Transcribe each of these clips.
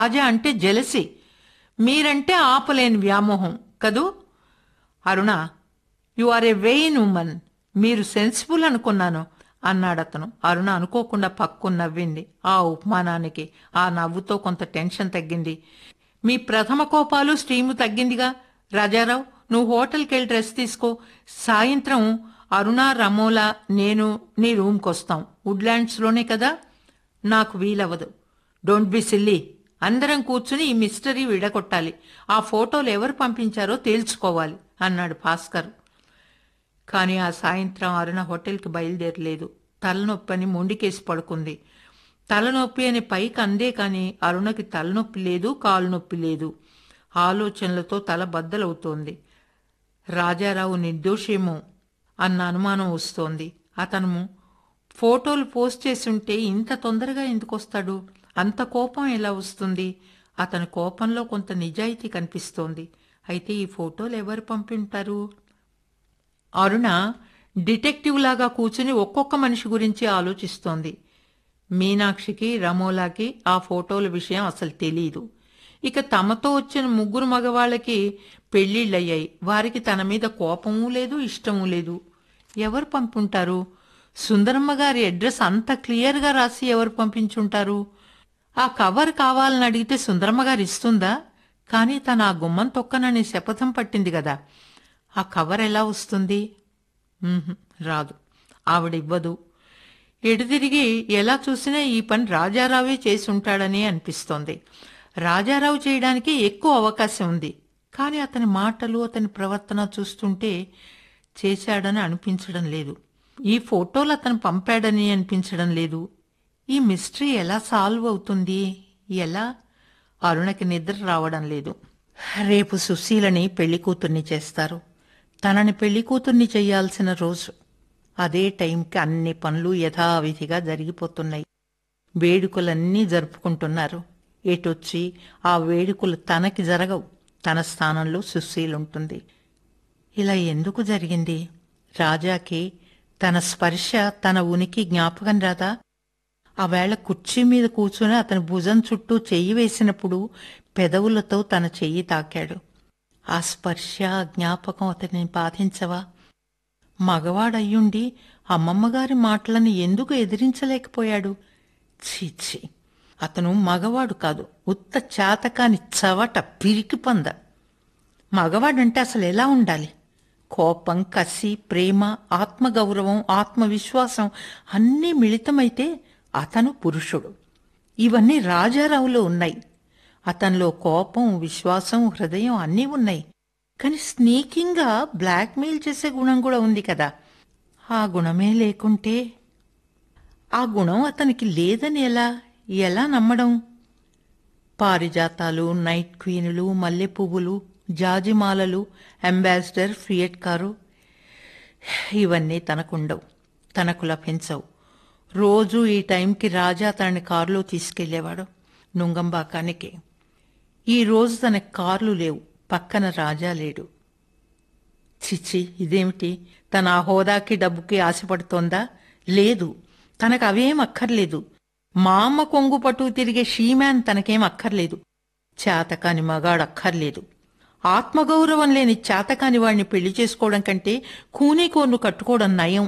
రాజా అంటే జెలసి మీరంటే ఆపలేని వ్యామోహం కదూ Aruna you are a vain woman మీరు సెన్సిబుల్ అనుకున్నాను అన్నాడతను అరుణ అనుకోకుండా పక్కు నవ్వింది ఆ ఉపమానానికి ఆ నవ్వుతో కొంత టెన్షన్ తగ్గింది మీ ప్రథమ కోపాలు స్టీము తగ్గిందిగా రాజారావు నువ్వు హోటల్కి వెళ్ళి డ్రెస్ తీసుకో సాయంత్రం అరుణ రమోలా నేను నీ రూమ్కి వస్తాం వుడ్లాండ్స్లోనే కదా నాకు వీలవ్వదు డోంట్ బి సిల్లీ అందరం కూర్చుని ఈ మిస్టరీ విడగొట్టాలి ఆ ఫోటోలు ఎవరు పంపించారో తేల్చుకోవాలి అన్నాడు భాస్కర్ కానీ ఆ సాయంత్రం అరుణ హోటల్కి బయలుదేరలేదు తలనొప్పి అని మొండికేసి పడుకుంది తలనొప్పి అని పైకి అందే కానీ అరుణకి తలనొప్పి లేదు కాలు నొప్పి లేదు ఆలోచనలతో తల బద్దలవుతోంది రాజారావు నిర్దోషేమో అన్న అనుమానం వస్తోంది అతను ఫోటోలు పోస్ట్ చేసి ఉంటే ఇంత తొందరగా ఎందుకు వస్తాడు అంత కోపం ఎలా వస్తుంది అతని కోపంలో కొంత నిజాయితీ కనిపిస్తోంది అయితే ఈ ఫోటోలు ఎవరు పంపింటారు అరుణ డిటెక్టివ్ లాగా కూర్చుని ఒక్కొక్క మనిషి గురించి ఆలోచిస్తోంది మీనాక్షికి రమోలాకి ఆ ఫోటోల విషయం అసలు తెలీదు ఇక తమతో వచ్చిన ముగ్గురు మగవాళ్ళకి పెళ్లిళ్ళయ్యాయి వారికి తన మీద కోపమూ లేదు ఇష్టమూ లేదు ఎవరు పంపుంటారు సుందరమ్మ గారి అడ్రస్ అంత క్లియర్గా రాసి ఎవరు పంపించుంటారు ఆ కవర్ కావాలని అడిగితే సుందరమ్మ గారు ఇస్తుందా కానీ తను ఆ గుమ్మం తొక్కనని శపథం పట్టింది కదా ఆ కవర్ ఎలా వస్తుంది ఉహుం, రాదు ఆవిడ ఇవ్వదు ఎడుతిరిగి ఎలా చూసినా ఈ పని రాజారావే చేసి ఉంటాడని అనిపిస్తోంది రాజారావు చేయడానికి ఎక్కువ అవకాశం ఉంది కానీ అతని మాటలు అతని ప్రవర్తన చూస్తుంటే చేశాడని అనిపించడం లేదు ఈ ఫోటోలు అతను పంపాడని అనిపించడం లేదు ఈ మిస్టరీ ఎలా సాల్వ్ అవుతుంది ఎలా అరుణకి నిద్ర రావడం లేదు రేపు సుశీలని పెళ్లి కూతుర్ని చేస్తారు తనని పెళ్లి కూతుర్ని చేయాల్సిన రోజు అదే టైంకి అన్ని పనులు యథావిధిగా జరిగిపోతున్నాయి వేడుకలన్నీ జరుపుకుంటున్నారు ఎటొచ్చి ఆ వేడుకలు తనకి జరగవు తన స్థానంలో సుశీలుంటుంది ఇలా ఎందుకు జరిగింది రాజాకి తన స్పర్శ తన ఉనికి జ్ఞాపకం రాదా ఆ వేళ కుర్చీ మీద కూర్చుని అతని భుజం చుట్టూ చెయ్యి వేసినప్పుడు పెదవులతో తన చెయ్యి తాకాడు ఆ స్పర్శ ఆ జ్ఞాపకం అతన్ని బాధించవా మగవాడయ్యుండి అమ్మమ్మగారి మాటలను ఎందుకు ఎదిరించలేకపోయాడు చీచి అతను మగవాడు కాదు ఉత్త చాతకాని చవట పిరికి పంద మగవాడంటే అసలు ఎలా ఉండాలి కోపం కసి ప్రేమ ఆత్మగౌరవం ఆత్మవిశ్వాసం అన్నీ మిళితమైతే అతను పురుషుడు ఇవన్నీ రాజారావులో ఉన్నాయి అతనిలో కోపం విశ్వాసం హృదయం అన్నీ ఉన్నాయి కానీ స్నీకింగ్గా బ్లాక్మెయిల్ చేసే గుణం కూడా ఉంది కదా ఆ గుణమే లేకుంటే ఆ గుణం అతనికి లేదని ఎలా ఎలా నమ్మడం పారిజాతాలు నైట్ క్వీనులు మల్లె పువ్వులు జాజిమాలలు అంబాసిడర్ ఫియట్ కారు ఇవన్నీ తనకుండవు తనకు లభించవు రోజు ఈ టైంకి రాజా తనని కారులో తీసుకెళ్లేవాడు నుంగంబాకానికి ఈ రోజు తన కార్లు లేవు పక్కన రాజా లేడు చిచ్చి ఇదేమిటి తన ఆ హోదాకి డబ్బుకి ఆశపడుతోందా లేదు తనకు అవేం అక్కర్లేదు మా అమ్మ కొంగు పట్టు తిరిగే షీమ్యాన్ తనకేం అక్కర్లేదు చేతకాని మగాడు అక్కర్లేదు ఆత్మగౌరవం లేని చేతకాని వాడిని పెళ్లి చేసుకోవడం కంటే కూనీ కోర్ను కట్టుకోవడం నయం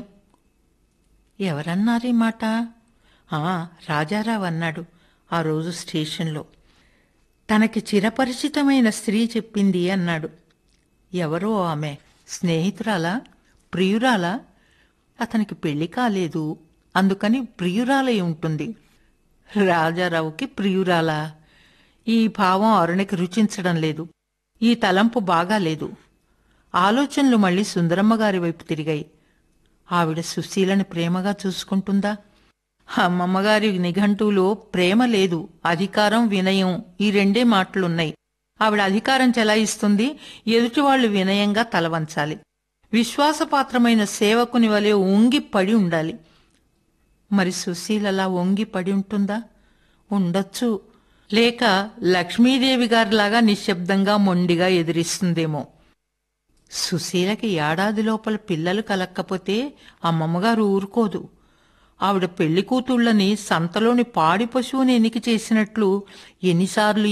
ఎవరన్నారీ మాట ఆ రాజారావు అన్నాడు ఆ రోజు స్టేషన్లో తనకి చిరపరిచితమైన స్త్రీ చెప్పింది అన్నాడు ఎవరో ఆమె స్నేహితురాలా ప్రియురాలా అతనికి పెళ్లి కాలేదు అందుకని ప్రియురాలై ఉంటుంది రాజారావుకి ప్రియురాలా ఈ భావం అరుణికి రుచించడం లేదు ఈ తలంపు బాగాలేదు ఆలోచనలు మళ్ళీ సుందరమ్మ గారి వైపు తిరిగాయి ఆవిడ సుశీలని ప్రేమగా చూసుకుంటుందా అమ్మమ్మగారి నిఘంటువులో ప్రేమ లేదు అధికారం వినయం ఈ రెండే మాటలున్నాయి ఆవిడ అధికారం చెలాయిస్తుంది ఎదుటివాళ్లు వినయంగా తలవంచాలి విశ్వాసపాత్రమైన సేవకుని వలె ఉంగి పడి ఉండాలి మరి సుశీలలా వంగి పడి ఉంటుందా ఉండొచ్చు లేక లక్ష్మీదేవి గారిలాగా నిశ్శబ్దంగా మొండిగా ఎదిరిస్తుందేమో సుశీలకి ఏడాది లోపల పిల్లలు కలక్కపోతే అమ్మమ్మగారు ఊరుకోదు ఆవిడ పెళ్లి కూతుళ్ళని సంతలోని పాడి పశువుని ఎన్నిక చేసినట్లు ఎన్నిసార్లు